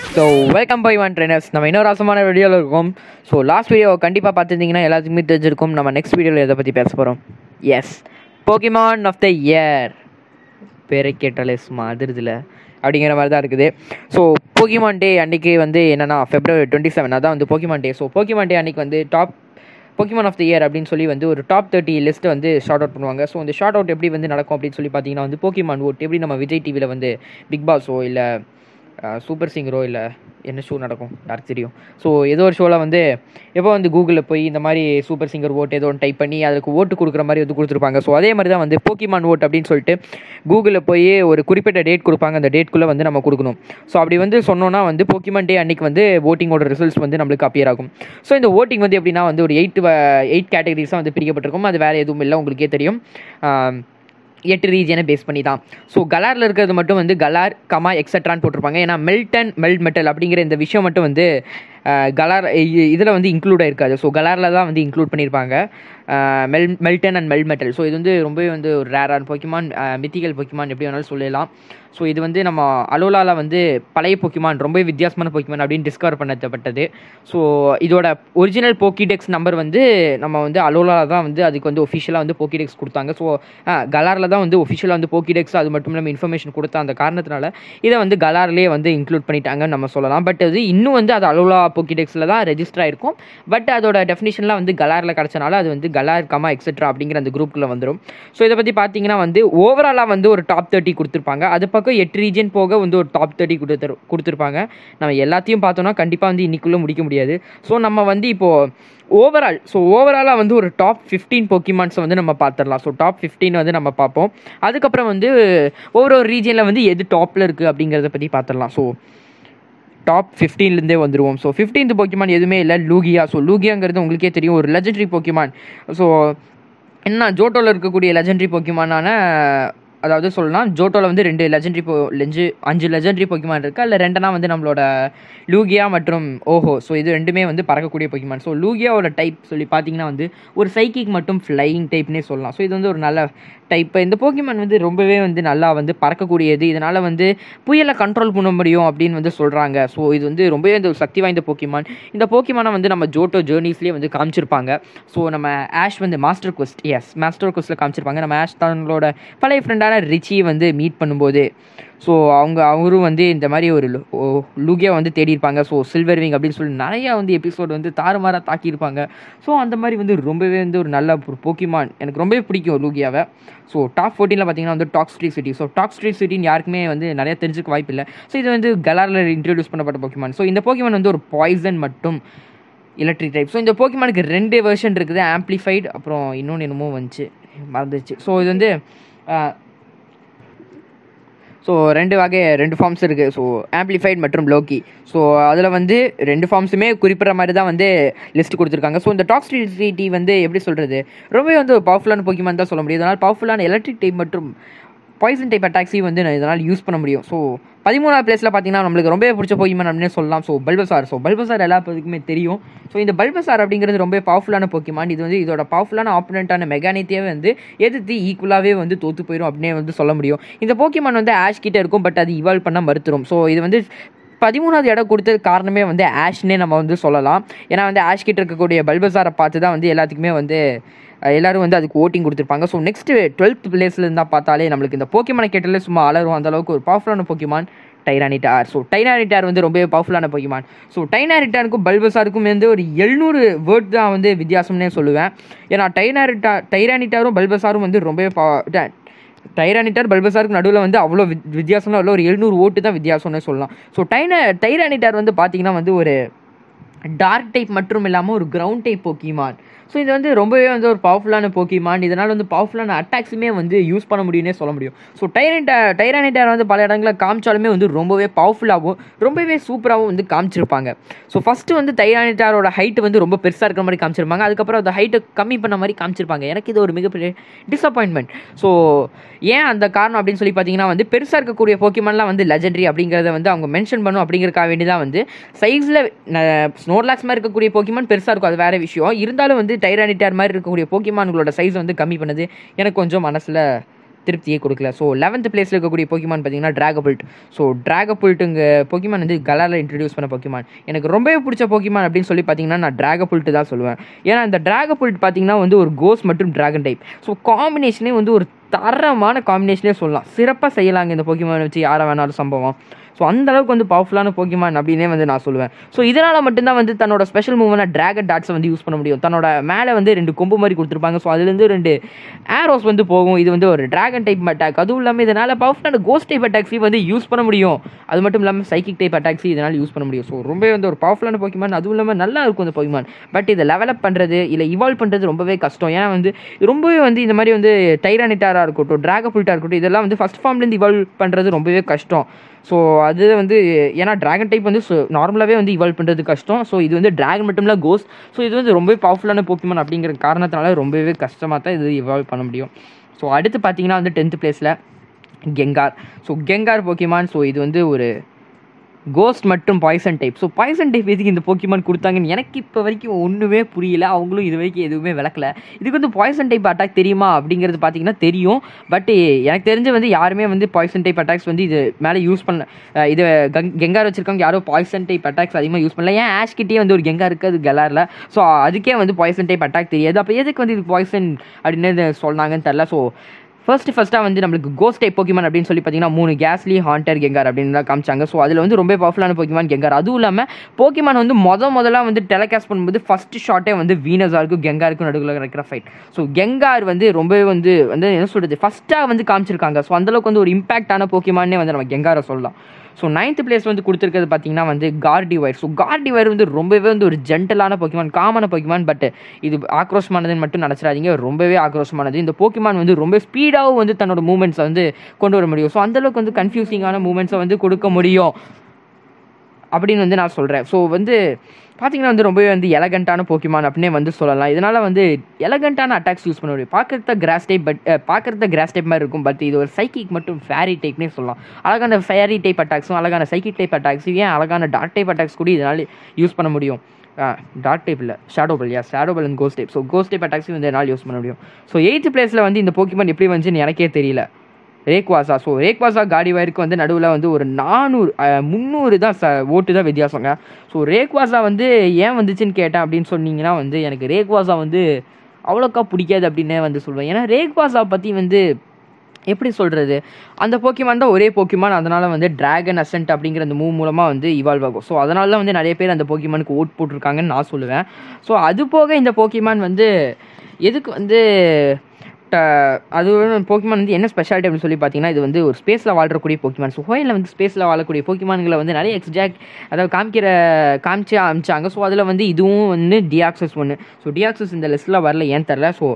so welcome by one trainers நம்ம இன்னொரு ரசமான வீடியோவில் இருக்கோம் ஸோ லாஸ்ட் வீடியோ கண்டிப்பாக பார்த்துருந்தீங்கன்னா எல்லாத்துக்குமே தெரிஞ்சிருக்கும் நம்ம நெக்ஸ்ட் வீடியோவில் எதை பற்றி பேச போகிறோம் yes Pokemon of the year பேரை கேட்டாலே சும்மா அதிருதில்ல அப்படிங்கிற மாதிரி தான் இருக்குது ஸோ போக்கிமான் டே அன்றைக்கி வந்து என்னென்னா ஃபெப்ரவரி டுவெண்ட்டி செவன் அதான் வந்து Pokemon day so Pokemon day அன்றைக்கி வந்து top Pokemon of the year அப்படின்னு சொல்லி வந்து ஒரு டாப் தேர்ட்டி லிஸ்ட்டை வந்து ஷார்ட் அவுட் பண்ணுவாங்க ஸோ இந்த ஷார்ட் அவுட் எப்படி வந்து நடக்கும் அப்படின்னு சொல்லி பார்த்தீங்கன்னா வந்து போக்கிமான் ஓட் எப்படி நம்ம விஜய் டிவியில் வந்து பிக் பாஸோ இல்லை சூப்பர் சிங்கரோ இல்லை என்ன ஷோ நடக்கும் யாருக்கு தெரியும் ஸோ ஏதோ ஒரு ஷோவில் வந்து எப்போ வந்து கூகுளில் போய் இந்த மாதிரி சூப்பர் சிங்கர் ஓட் ஏதோ ஒன்று டைப் பண்ணி அதுக்கு ஓட்டு கொடுக்குற மாதிரி வந்து கொடுத்துருப்பாங்க ஸோ அதே மாதிரி தான் வந்து போக்கிமான் ஓட் அப்படின்னு சொல்லிட்டு கூகுளில் போய் ஒரு குறிப்பிட்ட டேட் கொடுப்பாங்க அந்த டேட்குள்ளே வந்து நம்ம கொடுக்கணும் ஸோ அப்படி வந்து சொன்னோன்னா வந்து போக்கிமான் டே அன்னைக்கு வந்து ஓட்டிங்கோட ரிசல்ட்ஸ் வந்து நம்மளுக்கு அப்பியர் ஆகும் ஸோ இந்த ஓட்டிங் வந்து எப்படின்னா வந்து ஒரு எயிட் எயிட் கேட்டகரிஸாக வந்து பிரிக்கப்பட்டிருக்கும் அது வேறு எதுவும் இல்லை உங்களுக்கே தெரியும் ஆம், எட்டு ரீஜனை பேஸ் பண்ணி தான் ஸோ கலாரில் இருக்கிறது மட்டும் வந்து கலார் கமா எக்ஸட்ரான்னு போட்டிருப்பாங்க ஏன்னா மெல்டன் மெல்ட் மெட்டல் அப்படிங்கிற இந்த விஷயம் மட்டும் வந்து அஹ், கலார் இதில் வந்து இன்க்ளூட் ஆயிருக்காது ஸோ கலாரில் தான் வந்து இன்க்ளூட் பண்ணியிருப்பாங்க Mel Meltan and Melmetal so இது வந்து ரொம்பவே வந்து ஒரு ரேரான பொக்கிமான் மித்திகல் பொக்கிமான் எப்படி வேணாலும் சொல்லலாம் ஸோ இது வந்து நம்ம அலோலாவில் வந்து பழைய பொக்கிமான் ரொம்ப வித்தியாசமான பொக்கிமான் அப்படின்னு டிஸ்கவர் பண்ணப்பட்டது ஸோ இதோட ஒரிஜினல் போக்கிடெக்ஸ் நம்பர் வந்து நம்ம வந்து அலோலாவில் தான் வந்து அதுக்கு வந்து ஒஃபிஷியலாக வந்து போக்கிடெக்ஸ் கொடுத்தாங்க ஸோ கலாரில் தான் வந்து ஒஃபிஷியலாக வந்து போக்கிடெக்ஸ் அது மட்டும் இல்லாமல் இன்ஃபர்மேஷன் கொடுத்த அந்த காரணத்தினால இதை வந்து கலார்லேயே வந்து இன்க்ளூட் பண்ணிட்டாங்கன்னு நம்ம சொல்லலாம் பட் அது இன்னும் வந்து அது அலோலா போக்கிடெக்ஸில் தான் ரெஜிஸ்டர் ஆயிருக்கும் பட் அதோட டெஃபினிஷன்லாம் வந்து கலாரில் கிடச்சனால அது வந்து கலார் கமா எக்ஸெட்ரா அப்படிங்கிற அந்த குரூப்பில் வந்துடும் ஸோ இதை பற்றி பார்த்தீங்கன்னா வந்து ஓவராலாக வந்து ஒரு டாப் தேர்ட்டி கொடுத்துருப்பாங்க அது பக்கம் எட்டு ரீஜன் போக வந்து ஒரு டாப் தேர்ட்டி கொடுத்துரு கொடுத்துருப்பாங்க நம்ம எல்லாத்தையும் பார்த்தோன்னா கண்டிப்பாக வந்து இன்னைக்குள்ளே முடிக்க முடியாது ஸோ நம்ம வந்து இப்போது ஓவரால் ஸோ ஓவராலாக வந்து ஒரு டாப் ஃபிஃப்டீன் போக்கிமான்ஸை வந்து நம்ம பார்த்துடலாம் ஸோ டாப் ஃபிஃப்டீன் வந்து நம்ம பார்ப்போம் அதுக்கப்புறம் வந்து ஒவ்வொரு ஒரு ரீஜனில் வந்து எது டாப்பில் இருக்குது அப்படிங்கிறத பற்றி பார்த்துடலாம் ஸோ டாப் ஃபிஃப்டீன்லேருந்தே வந்துருவோம் ஸோ ஃபிஃப்டீன்த் போக்கிமான் எதுவுமே இல்லை லூகியா ஸோ லூகியாங்கிறது உங்களுக்கே தெரியும் ஒரு லெஜெண்டரி போக்கிமான் ஸோ என்ன ஜோட்டோவில் இருக்கக்கூடிய லெஜெண்டரி போக்கிமானான அதாவது சொல்லலாம் ஜோட்டோவில் வந்து ரெண்டு லெஜெண்டரி போ லெஞ்சு அஞ்சு லெஜெண்டரி போக்கிமான் இருக்குது அதில் ரெண்டனா வந்து நம்மளோட லூகியா மற்றும் ஓஹோ ஸோ இது ரெண்டுமே வந்து பறக்கக்கூடிய போக்கிமான் ஸோ லூகியாவோட டைப் சொல்லி பார்த்தீங்கன்னா வந்து ஒரு சைக்கிக் மட்டும் ஃப்ளையிங் டைப்னே சொல்லலாம் ஸோ இது வந்து ஒரு நல்ல டைப் இந்த போக்கிமான் வந்து ரொம்பவே வந்து நல்லா வந்து பறக்கக்கூடியது இதனால் வந்து புயலை கண்ட்ரோல் பண்ண முடியும் அப்படின்னு வந்து சொல்கிறாங்க ஸோ இது வந்து ரொம்பவே இந்த ஒரு சக்தி வாய்ந்த போக்கிமான் இந்த போக்கிமானை வந்து நம்ம ஜோட்டோ ஜேர்னிஸ்லேயே வந்து காமிச்சிருப்பாங்க ஸோ நம்ம ஆஷ் வந்து மாஸ்டர் குவெஸ்ட் எஸ் மாஸ்டர் குவெஸ்ட்டில் காமிச்சிருப்பாங்க நம்ம ஆஷ் தங்களோட பழைய ஃப்ரெண்டான ரிச்சியை வந்து மீட் பண்ணும்போது ஸோ அவங்க அவரும் வந்து இந்த மாதிரி ஒரு லூகியா வந்து தேடி இருப்பாங்க ஸோ சில்வர் விங் அப்படின்னு சொல்லி நிறையா வந்து எபிசோட் வந்து தாறுமாறாக தாக்கியிருப்பாங்க ஸோ அந்த மாதிரி வந்து ரொம்பவே வந்து ஒரு நல்ல ஒரு போக்கிமான் எனக்கு ரொம்பவே பிடிக்கும் லூகியாவை ஸோ டாப் ஃபோர்டீனில் பார்த்தீங்கன்னா வந்து dog street city so dog street சிட்டின்னு யாருக்குமே வந்து நிறைய தெரிஞ்சுக்க வாய்ப்பு இல்லை ஸோ இது வந்து கலாரில் இன்ட்ரடியூஸ் பண்ணப்பட்ட போக்கிமான் ஸோ இந்த போக்கிமான் வந்து ஒரு பாய்சன் மட்டும் எலக்ட்ரிக் டைப் ஸோ இந்த போக்கிமானுக்கு ரெண்டு வெர்ஷன் இருக்குது ஆம்ப்ளிஃபைடு அப்புறம் இன்னொன்று என்னமோ வந்துச்சு மறந்துச்சு ஸோ இது வந்து ஸோ ரெண்டு வகை ரெண்டு ஃபார்ம்ஸ் இருக்குது ஸோ ஆம்ப்ளிஃபைட் மற்றும் லோக்கி ஸோ அதில் வந்து ரெண்டு ஃபார்ம்ஸுமே குறிப்பிட்ற மாதிரி தான் வந்து லிஸ்ட் கொடுத்துருக்காங்க ஸோ இந்த டாக்ஸிசிட்டி வந்து எப்படி சொல்கிறது ரொம்பவே வந்து பவர்ஃபுல்லான போக்கிமான் தான் சொல்ல முடியும் இதனால் பவர்ஃபுல்லான எலக்ட்ரிக் டைப் மற்றும் பாய்சன் டைப் அட்டாக்ஸையும் வந்து நான் இதனால் யூஸ் பண்ண முடியும் ஸோ பதிமூணாவது பிளேஸில் பார்த்தீங்கன்னா நம்மளுக்கு ரொம்பவே பிடிச்ச போக்கிமான் அப்படின்னு சொல்லலாம் ஸோ பல்பசார் ஸோ பல்பசார் எல்லா பேருக்குமே தெரியும் ஸோ இந்த பல்பசார் அப்படிங்கிறது ரொம்ப பவர்ஃபுல்லான போக்கிமான் இது வந்து இதோட பவர்ஃபுல்லான ஆப்பனண்ட்டான மெகானித்தியாவே வந்து எதிர்த்து ஈக்குவலாகவே வந்து தோற்று போயிடும் அப்படின்னே வந்து சொல்ல முடியும் இந்த போக்கிமான் வந்து ஆஷ் கிட்ட இருக்கும் பட் அது இவால்வ் பண்ண மறுத்துரும் ஸோ இது வந்து பதிமூணாவது இடம் கொடுத்தது காரணமே வந்து ஆஷ்னே நம்ம வந்து சொல்லலாம் ஏன்னா வந்து ஆஷ் கிட்ட இருக்கக்கூடிய பல்பசாரை பார்த்து தான் வந்து எல்லாத்துக்குமே வந்து அஹ், எல்லாரும் வந்து அதுக்கு ஓட்டிங் கொடுத்துருப்பாங்க ஸோ நெக்ஸ்ட் டுவெல்த் பிளேஸ்ல இருந்தா பார்த்தாலே நம்மளுக்கு இந்த போக்கிமானை கேட்டாலே சும்மா அலரும் அந்த அளவுக்கு ஒரு பவர்ஃபுல்லான போக்கிமான் டைரானிட்டார் ஸோ டைரானிட்டார் வந்து ரொம்பவே பவர்ஃபுல்லான போக்கிமான் ஸோ டைரானிட்டாருக்கும் பல்பசாருக்கும் வந்து ஒரு எழுநூறு வேர்ட் தான் வந்து வித்தியாசம்னே சொல்லுவேன் ஏன்னா டைரானிட்டா டைரானிட்டாரும் பல்பசாரும் வந்து ரொம்பவே ப- டைரானிட்டார் பல்பசாருக்கு நடுவில் வந்து அவ்வளோ வித் வித்தியாசம்லாம் இல்லை ஒரு எழுநூறு ஓட்டு தான் வித்தியாசம்னு சொல்லலாம் ஸோ டைன டைரானிட்டார் வந்து பார்த்தீங்கன்னா வந்து ஒரு டார்க் டைப் மட்டும் இல்லாமல் ஒரு கிரவுண்ட் டைப் போக்கிமான் ஸோ இது வந்து ரொம்பவே வந்து ஒரு பவர்ஃபுல்லான போக்கிமான் இதனால் வந்து பவர்ஃபுல்லான அட்டாக்ஸுமே வந்து யூஸ் பண்ண முடியும்னே சொல்ல முடியும் ஸோ டைரனிட்டா டைரானிட்டார் வந்து பல இடங்களில் காமிச்சாலுமே வந்து ரொம்பவே பவர்ஃபுல்லாகவும் ரொம்பவே சூப்பராகவும் வந்து காமிச்சிருப்பாங்க ஸோ ஃபஸ்ட்டு வந்து டைரானிட்டாரோட ஹைட் வந்து ரொம்ப பெருசாக இருக்கிற மாதிரி காமிச்சிருப்பாங்க அதுக்கப்புறம் அந்த ஹைட்டை கம்மி பண்ண மாதிரி காமிச்சிருப்பாங்க எனக்கு இது ஒரு மிகப்பெரிய டிசப்பாயின்மெண்ட் ஸோ ஏன் அந்த காரணம் அப்படின்னு சொல்லி பார்த்தீங்கன்னா வந்து பெருசாக இருக்கக்கூடிய போக்கிமான்லாம் வந்து லெஜெண்டரி அப்படிங்கிறத வந்து அவங்க மென்ஷன் பண்ணும் அப்படிங்கிறக்காக வேண்டி தான் வந்து சைஸில் ஸ்னோர்லாக்ஸ் மாதிரி இருக்கக்கூடிய போக்கிமான் பெருசாக இருக்கும் அது வேறு விஷயம் இருந்தாலும் வந்து டைரானிட்டார் மாதிரி இருக்கக்கூடிய போக்கிமான்களோட சைஸ் வந்து கம்மி பண்ணது எனக்கு கொஞ்சம் மனசில் திருப்தியே கொடுக்கல ஸோ லெவன்த் பிளேஸில் இருக்கக்கூடிய போக்கிமான் பார்த்தீங்கன்னா ட்ராகபுல்ட் ஸோ ட்ராகபுல்ட்டுங்க போக்கிமான் வந்து கலாரில் இன்ட்ரடியூஸ் பண்ண போக்கிமான் எனக்கு ரொம்பவே பிடிச்ச போக்கிமான் அப்படின்னு சொல்லி பார்த்தீங்கன்னா நான் ட்ராகபுல்ட்டு தான் சொல்லுவேன் ஏன்னா இந்த ட்ராகபுல்ட் பார்த்தீங்கன்னா வந்து ஒரு கோஸ் மற்றும் டிராகன் டைப் ஸோ காம்பினேஷனே வந்து ஒரு தரமான காம்பினேஷனே சொல்லலாம் சிறப்பாக செய்யலாங்க இந்த போக்கிமான் வச்சு யாரை வேணாலும் சம்பவம் ஸோ அந்த அளவுக்கு வந்து பவர்ஃபுல்லான போக்கிமான் அப்படின்னே வந்து நான் சொல்லுவேன் ஸோ இதனால் மட்டும்தான் வந்து தன்னோட ஸ்பெஷல் மூவான டிராகன் டாட்ஸை வந்து யூஸ் பண்ண முடியும் தன்னோட மேலே வந்து ரெண்டு கொம்பு மாதிரி கொடுத்துருப்பாங்க ஸோ அதுலேருந்து ரெண்டு ஏரோஸ் வந்து போகும் இது வந்து ஒரு டிராகன் டைப் அட்டாக் அதுவும் இல்லாமல் இதனால் பவர்ஃபுல்லான கோஸ்ட் டைப் அட்டாக்ஸி வந்து யூஸ் பண்ண முடியும் அது மட்டும் இல்லாமல் சைக்கிக் டைப் அட்டாக்ஸி இதனால் யூஸ் பண்ண முடியும் ஸோ ரொம்பவே வந்து ஒரு பவர்ஃபுல்லான போக்கிமான் அதுவும் இல்லாமல் நல்லா இருக்கும் இந்த போக்கிமான் பட் இதை லெவலப் பண்ணுறது இல்லை இவால்வ் பண்ணுறது ரொம்பவே கஷ்டம் ஏன்னா வந்து ரொம்பவே வந்து இந்த மாதிரி வந்து டைரானிட்டாராக இருக்கட்டும் டிராகபுல்ட்டாக இருக்கட்டும் இதெல்லாம் வந்து ஃபஸ்ட் ஃபார்ம்லேருந்து இவால்வ் பண்ணுறது ரொம்பவே கஷ்டம் ஸோ அது வந்து ஏன்னா டிராகன் டைப் வந்து நார்மலாகவே வந்து இவால்வ் பண்ணுறது கஷ்டம் ஸோ இது வந்து டிராகன் மட்டும் இல்லை கோஸ் ஸோ இது வந்து ரொம்பவே பவர்ஃபுல்லான போக்கிமான் அப்படிங்கிற காரணத்தினால ரொம்பவே கஷ்டமாக தான் இது இவால்வ் பண்ண முடியும் ஸோ அடுத்து பார்த்தீங்கன்னா வந்து டென்த் பிளேஸில் Gengar so Gengar Pokemon so இது வந்து ஒரு கோஸ்ட் மற்றும் poison type so poison type எதுக்கு இந்த போக்கிமான் கொடுத்தாங்கன்னு எனக்கு இப்போ வரைக்கும் ஒன்றுமே புரியல அவங்களும் இது வரைக்கும் எதுவுமே விளக்கல இதுக்கு வந்து பாய்சன் டைப் அட்டாக் தெரியுமா அப்படிங்கிறது பார்த்தீங்கன்னா தெரியும் பட் எனக்கு தெரிஞ்சு வந்து யாருமே வந்து பாய்சன் டைப் அட்டாக்ஸ் வந்து இது மேலே யூஸ் பண்ணல அஹ் இது கங் கெங்கார் வச்சிருக்கவங்க யாரும் பாய்சன் டைப் அட்டாக்ஸ் அதிகமாக யூஸ் பண்ணல ஏன் ஆஷ்கிட்டே வந்து ஒரு கெங்கா இருக்குது அது கெலாரில் ஸோ அதுக்கே வந்து பாய்சன் டைப் அட்டாக் தெரியாது அப்போ எதுக்கு வந்து இது பாய்சன் அப்படின்னு சொன்னாங்கன்னு தெரில ஸோ ஃபர்ஸ்ட் ஃபஸ்ட்டாக வந்து நம்மளுக்கு கோஸ்ட் டைப் போக்கிமான் அப்படின்னு சொல்லி பார்த்தீங்கன்னா மூணு கேஸ்லி ஹாண்டர் கெங்கார் அப்படின்னு தான் காமிச்சாங்க ஸோ அதில் வந்து ரொம்ப பவர்ஃபுல்லான போக்கிமான் கெங்கார் அதுவும் இல்லாமல் போக்கிமான் வந்து முத முதல்ல வந்து டெலகாஸ்ட் பண்ணும்போது ஃபர்ஸ்ட் ஷாட்டே வந்து வீனஸாருக்கும் கெங்காருக்கும் நடுவில் இருக்கிற ஃபைட் ஸோ கெங்கார் வந்து ரொம்பவே வந்து வந்து என்ன சொல்கிறது ஃபஸ்ட்டாக வந்து காமிச்சிருக்காங்க ஸோ அந்தளவுக்கு வந்து ஒரு இம்பாக்டான போக்கிமானே வந்து நம்ம கெங்காரை சொல்லலாம் ஸோ நைன்த் பிளேஸ் வந்து கொடுத்துருக்கிறது பார்த்தீங்கன்னா வந்து கார்டிவைர் ஸோ கார்டிவைர் வந்து ரொம்பவே வந்து ஒரு ஜென்டலான போக்கிமான் காமன போக்கிமான் பட் இது ஆக்ரோஷமானதுன்னு மட்டும் நினச்சிடாதீங்க ரொம்பவே ஆக்ரோஷமானது இந்த போக்கிமான் வந்து ரொம்ப ஸ்பீடாகவும் வந்து தன்னோட மூமெண்ட்ஸை வந்து கொண்டு வர முடியும் ஸோ அந்தளவுக்கு வந்து கன்ஃபியூசிங்கான மூமெண்ட்ஸை வந்து கொடுக்க முடியும் அப்படின்னு வந்து நான் சொல்கிறேன் ஸோ வந்து பார்த்தீங்கன்னா வந்து ரொம்பவே வந்து எலகண்ட்டான போக்கிமான் அப்படின்னே வந்து சொல்லலாம் இதனால் வந்து எலகண்ட்டான அட்டாக்ஸ் யூஸ் பண்ண முடியும் பார்க்குறத கிராஸ் டைப் பட் பார்க்குறத கிராஸ் டைப் மாதிரி இருக்கும் பட் இது ஒரு சைக்கிக் மட்டும் ஃபேரி டைப்னே சொல்லலாம் அழகான ஃபேரி டைப் அட்டாக்ஸும் அழகான சைக்கிக் டைப் அட்டாக்ஸும் ஏன் அழகான டாட் டைப் அட்டாக்ஸ் கூட இதனால் யூஸ் பண்ண முடியும் டாட் டைப் இல்லை shadow ball yeah shadow ball and ghost type so ghost type அட்டாக்ஸும் வந்து என்னால் யூஸ் பண்ண முடியும் ஸோ எயித்து பிளேஸில் வந்து இந்த போக்கிமான் எப்படி வந்துச்சுன்னு எனக்கே தெரியல ரேக்வாசா ஸோ ரேக்வாசா காடி வயருக்கு வந்து நடுவில் வந்து ஒரு நானூறு முந்நூறு தான் ச ஓட்டு தான் வித்தியாசங்க ஸோ ரேக்வாசா வந்து ஏன் வந்துச்சுன்னு கேட்டேன் அப்படின்னு சொன்னீங்கன்னா வந்து எனக்கு ரேக்வாசா வந்து அவ்வளோக்கா பிடிக்காது அப்படின்னே வந்து சொல்லுவேன் ஏன்னா ரேக்வாசா பற்றி வந்து எப்படி சொல்கிறது அந்த போக்கிமான் தான் ஒரே போக்கிமான் அதனால் வந்து டிராகன் அசன்ட் அப்படிங்கிற அந்த மூவ் மூலமாக வந்து இவால்வ் ஆகும் ஸோ அதனால தான் வந்து நிறைய பேர் அந்த போக்கிமானுக்கு ஓட் போட்டிருக்காங்கன்னு நான் சொல்லுவேன் ஸோ அது போக இந்த போக்கிமான் வந்து எதுக்கு வந்து அது போக்கிமான் வந்து என்ன ஸ்பெஷாலிட்டி அப்படின்னு சொல்லி பார்த்தீங்கன்னா இது வந்து ஒரு ஸ்பேஸில் வாழ்றக்கூடிய போக்கிமான் ஸோ ஹோயில் வந்து ஸ்பேஸில் வாழக்கூடிய போக்கிமான்களை வந்து நிறைய எக்ஸாக்ட் அதாவது காமிக்கிற காமிச்சு அமிச்சாங்க ஸோ அதில் வந்து இதுவும் வந்து டியாக்சஸ் ஒன்று ஸோ டியாக்சஸ் இந்த லிஸ்ட்டில் வரல ஏன் தெரில ஸோ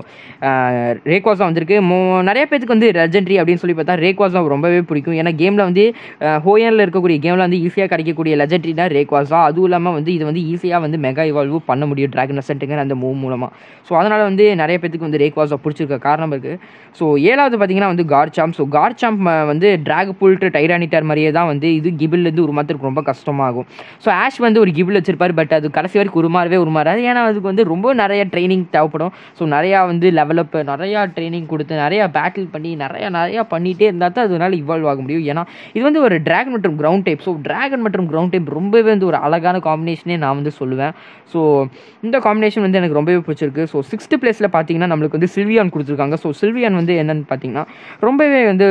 ரேக்வாஸா வந்திருக்கு மோ நிறைய பேத்துக்கு வந்து லெஜெண்ட்ரி அப்படின்னு சொல்லி பார்த்தா ரேக்வாஸா ரொம்பவே பிடிக்கும் ஏன்னா கேமில் வந்து ஹோயனில் இருக்கக்கூடிய கேமில் வந்து ஈஸியாக கிடைக்கக்கூடிய லெஜெண்ட்ரி தான் ரேக்வாஸா அதுவும் இல்லாமல் வந்து இது வந்து ஈஸியாக வந்து மெகா இவால்வ் பண்ண முடியும் ட்ராகன் அசன்ட்டுங்கிற அந்த மூவ் மூலமாக ஸோ அதனால் வந்து நிறைய பேத்துக்கு வந்து ரேக்வாஸா பிடிச்சிருக்க காரணம் காரணம் இருக்குது ஸோ ஏழாவது பார்த்தீங்கன்னா வந்து கார்சாம் ஸோ கார்சாம் வந்து ட்ராக் புல்ட்டு டைரானிட்டர் மாதிரியே தான் வந்து இது கிபிள்லேருந்து உருமாத்துறதுக்கு ரொம்ப கஷ்டமாகும் ஸோ ஆஷ் வந்து ஒரு கிபிள் வச்சிருப்பார் பட் அது கடைசி வரைக்கும் உருமாறவே உருமாறாது ஏன்னா அதுக்கு வந்து ரொம்ப நிறைய ட்ரைனிங் தேவைப்படும் ஸோ நிறையா வந்து லெவலப் நிறையா ட்ரைனிங் கொடுத்து நிறையா பேட்டில் பண்ணி நிறையா நிறையா பண்ணிகிட்டே இருந்தால் தான் அதனால இவால்வ் ஆக முடியும் ஏன்னா இது வந்து ஒரு ட்ராகன் மற்றும் கிரவுண்ட் டைப் ஸோ ட்ராகன் மற்றும் கிரவுண்ட் டைப் ரொம்பவே வந்து ஒரு அழகான காம்பினேஷனே நான் வந்து சொல்லுவேன் ஸோ இந்த காம்பினேஷன் வந்து எனக்கு ரொம்பவே பிடிச்சிருக்கு ஸோ சிக்ஸ்த்து பிளேஸில் பார்த்தீங்கன்னா நம்மளுக்கு வந்து சில்வியான் கொடுத்துருக்காங்க ஸோ சில்வியான் வந்து என்னன்னு பார்த்தீங்கன்னா ரொம்பவே வந்து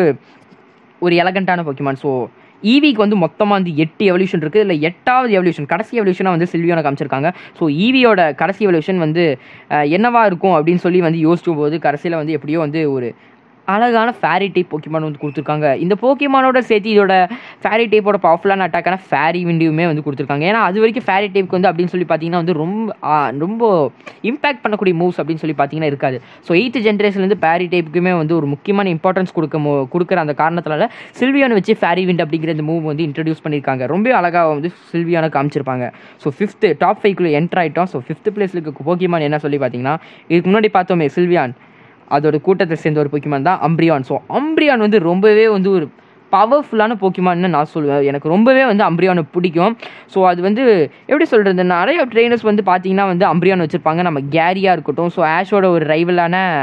ஒரு எலகண்ட்டான போக்கிமான் ஸோ ஈவிக்கு வந்து மொத்தமாக வந்து எட்டு எவல்யூஷன் இருக்குது இல்லை எட்டாவது எவல்யூஷன் கடைசி எவல்யூஷனாக வந்து சில்வியோனை காமிச்சிருக்காங்க ஸோ ஈவியோட கடைசி எவல்யூஷன் வந்து என்னவா இருக்கும் அப்படின்னு சொல்லி வந்து யோசிக்கும் போது கடைசியில் வந்து எப்படியோ வந்து ஒரு அழகான ஃபேரி டைப் போக்கிமான் வந்து கொடுத்துருக்காங்க இந்த போக்கிமானோட சேர்த்து இதோட ஃபேரி டைப்போட பவர்ஃபுல்லான அட்டாக்கான ஃபேரி விண்டியுமே வந்து கொடுத்துருக்காங்க ஏன்னா அது வரைக்கும் ஃபேரி டைப்புக்கு வந்து அப்படின்னு சொல்லி பார்த்தீங்கன்னா வந்து ரொம்ப ரொம்ப இம்பாக்ட் பண்ணக்கூடிய மூவ்ஸ் அப்படின்னு சொல்லி பார்த்தீங்கன்னா இருக்காது ஸோ எயித்து ஜென்ரேஷன்லேருந்து ஃபேரி டைப்புக்குமே வந்து ஒரு முக்கியமான இம்பார்ட்டன்ஸ் கொடுக்க கொடுக்குற அந்த காரணத்தினால சில்வியானை வச்சு ஃபேரி விண்ட் அப்படிங்கிற இந்த மூவ் வந்து இன்ட்ரடியூஸ் பண்ணியிருக்காங்க ரொம்ப அழகாக வந்து சில்வியானை காமிச்சிருப்பாங்க ஸோ ஃபிஃப்த்து டாப் ஃபைவ்க்குள்ளே என்ட்ரு ஆகிட்டோம் ஸோ ஃபிஃப்த் பிளேஸில் இருக்க போக்கிமான் என்ன சொல்லி பார்த்தீங்கன்னா இதுக்கு முன்னாடி பார்த்தோமே சில்வியான் அதோட கூட்டத்தை சேர்ந்த ஒரு போக்கிமான் தான் அம்ப்ரியான் ஸோ அம்ப்ரியான் வந்து ரொம்பவே வந்து ஒரு பவர்ஃபுல்லான போக்கிமான்னு நான் சொல்லுவேன் எனக்கு ரொம்பவே வந்து அம்ப்ரியானை பிடிக்கும் ஸோ அது வந்து எப்படி சொல்கிறது நிறைய ட்ரெயினர்ஸ் வந்து பார்த்தீங்கன்னா வந்து அம்ப்ரியான் வச்சுருப்பாங்க நம்ம கேரியாக இருக்கட்டும் ஸோ ஆஷோட ஒரு ரைவலான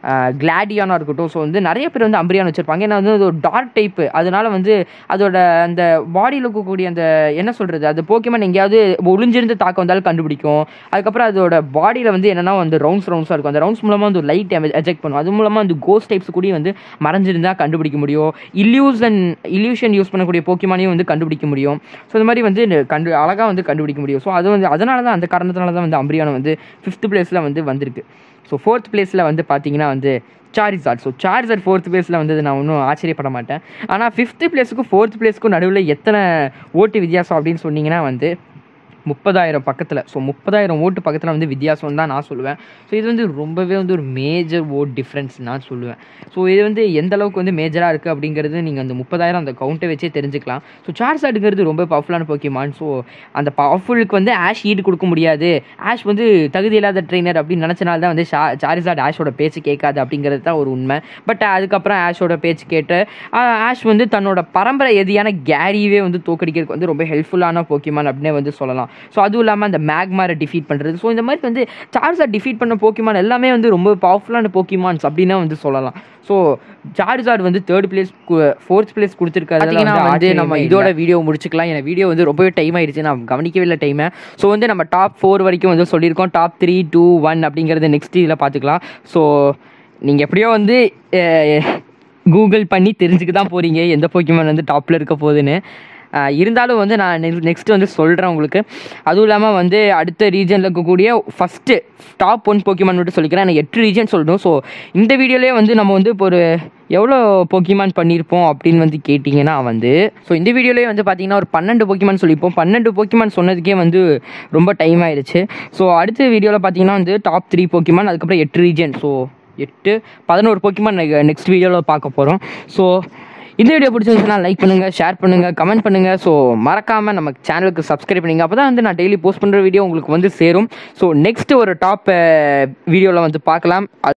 கிளாடியானா இருக்கட்டும் ஸோ வந்து நிறைய பேர் வந்து அம்பிரியான் வச்சுருப்பாங்க ஏன்னா வந்து அது ஒரு டார்க் டைப்பு அதனால வந்து அதோட அந்த பாடியில் இருக்கக்கூடிய அந்த என்ன சொல்கிறது அது போக்கியமான் எங்கேயாவது ஒளிஞ்சிருந்து தாக்க வந்தாலும் கண்டுபிடிக்கும் அதுக்கப்புறம் அதோட பாடியில் வந்து என்னன்னா வந்து ரவுண்ட்ஸ் ரவுண்ட்ஸாக இருக்கும் அந்த ரவுண்ட்ஸ் மூலமாக வந்து லைட் எஜெக்ட் பண்ணும் அது மூலமாக வந்து கோஸ்ட் டைப்ஸ் கூட வந்து மறைஞ்சிருந்தா கண்டுபிடிக்க முடியும் இல்யூசன் இல்யூஷன் யூஸ் பண்ணக்கூடிய போக்கியமானையும் வந்து கண்டுபிடிக்க முடியும் ஸோ இந்த மாதிரி வந்து கண்டு அழகாக வந்து கண்டுபிடிக்க முடியும் ஸோ அது வந்து அதனால தான் அந்த காரணத்தினால தான் வந்து அம்பிரியானோ வந்து ஃபிஃப்த் பிளேஸில் வந்து வந்திருக்கு ஸோ ஃபோர்த் பிளேஸில் வந்து பார்த்தீங்கன்னா வந்து சாரிசாட் ஸோ சார்ஜர் ஃபோர்த் பிளேஸில் வந்து நான் ஒன்றும் ஆச்சரியப்பட மாட்டேன் ஆனால் ஃபிஃப்த்து பிளேஸுக்கும் ஃபோர்த் பிளேஸுக்கும் நடுவில் எத்தனை ஓட்டு வித்தியாசம் அப்படின்னு சொன்னீங்கன்னா வந்து முப்பதாயிரம் பக்கத்தில் ஸோ முப்பதாயிரம் ஓட்டு பக்கத்தில் வந்து வித்தியாசம் தான் நான் சொல்லுவேன் ஸோ இது வந்து ரொம்பவே வந்து ஒரு மேஜர் ஓட் டிஃப்ரென்ஸ் நான் சொல்லுவேன் ஸோ இது வந்து எந்த அளவுக்கு வந்து மேஜராக இருக்குது அப்படிங்கிறது நீங்கள் அந்த முப்பதாயிரம் அந்த கவுண்ட்டை வச்சே தெரிஞ்சுக்கலாம் ஸோ சார்ஜாடுங்கிறது ரொம்ப பவர்ஃபுல்லான போக்கியமான் ஸோ அந்த பவர்ஃபுல்லுக்கு வந்து ஆஷ் ஈடு கொடுக்க முடியாது ஆஷ் வந்து தகுதி இல்லாத ட்ரெயினர் அப்படின்னு நினச்சனால தான் வந்து ஷா சாரிசாட் ஆஷோட பேச்சு கேட்காது அப்படிங்கிறது தான் ஒரு உண்மை பட் அதுக்கப்புறம் ஆஷோட பேச்சு கேட்டு ஆஹ் ஆஷ் வந்து தன்னோட பரம்பரை எதியான கேரியே வந்து தோக்கடிக்கிறதுக்கு வந்து ரொம்ப ஹெல்ப்ஃபுல்லான போக்கியமான் அப்படின்னே வந்து சொல்லலாம் ஸோ அதுவும் இல்லாமல் அந்த மேக்மாரை டிஃபீட் பண்ணுறது ஸோ இந்த மாதிரி வந்து சார்ஜார் டிஃபீட் பண்ண போக்கிமான் எல்லாமே வந்து ரொம்ப பவர்ஃபுல்லான போக்கிமான்ஸ் அப்படின்னா வந்து சொல்லலாம் ஸோ சார்ஜார் வந்து தேர்ட் பிளேஸ் ஃபோர்த் பிளேஸ் கொடுத்துருக்காரு பார்த்தீங்கன்னா வந்து நம்ம இதோட வீடியோ முடிச்சுக்கலாம் என் வீடியோ வந்து ரொம்பவே டைம் ஆயிடுச்சு நான் கவனிக்கவே இல்லை டைமை ஸோ வந்து நம்ம டாப் ஃபோர் வரைக்கும் வந்து சொல்லியிருக்கோம் டாப் த்ரீ டூ ஒன் அப்படிங்கிறத நெக்ஸ்ட் இதில் பார்த்துக்கலாம் ஸோ நீங்கள் எப்படியோ வந்து கூகுள் பண்ணி தெரிஞ்சுக்க தான் போகிறீங்க எந்த போக்கிமான் வந்து டாப்பில் இருக்க போகுதுன்னு அஹ் இருந்தாலும் வந்து நான் நெக்ஸ்ட் வந்து சொல்கிறேன் உங்களுக்கு அதுவும் இல்லாமல் வந்து அடுத்த ரீஜனில் இருக்கக்கூடிய ஃபஸ்ட்டு டாப் ஒன் போக்கிமான் மட்டும் சொல்லிக்கிறேன் எனக்கு எட்டு ரீஜன் சொல்லணும் ஸோ இந்த வீடியோலேயே வந்து நம்ம வந்து இப்போ ஒரு எவ்வளோ போக்கிமான் பண்ணியிருப்போம் அப்படின்னு வந்து கேட்டிங்கன்னா வந்து ஸோ இந்த வீடியோலேயே வந்து பார்த்தீங்கன்னா ஒரு பன்னெண்டு போக்கிமான் சொல்லியிருப்போம் பன்னெண்டு போக்கிமான் சொன்னதுக்கே வந்து ரொம்ப டைம் ஆயிடுச்சு ஸோ அடுத்த வீடியோவில் பார்த்தீங்கன்னா வந்து டாப் த்ரீ போக்கிமான் அதுக்கப்புறம் எட்டு ரீஜன் ஸோ எட்டு பதினோரு போக்கிமான் நெக்ஸ்ட் வீடியோவில் பார்க்க போகிறோம் ஸோ இந்த வீடியோ பிடிச்சிருந்துச்சுன்னா லைக் பண்ணுங்கள் ஷேர் பண்ணுங்கள் கமெண்ட் பண்ணுங்கள் ஸோ மறக்காமல் நம்ம சேனலுக்கு சப்ஸ்கிரைப் பண்ணுங்க அப்போ தான் வந்து நான் டெய்லி போஸ்ட் பண்ணுற வீடியோ உங்களுக்கு வந்து சேரும் ஸோ நெக்ஸ்ட் ஒரு டாப் வீடியோவில் வந்து பார்க்கலாம்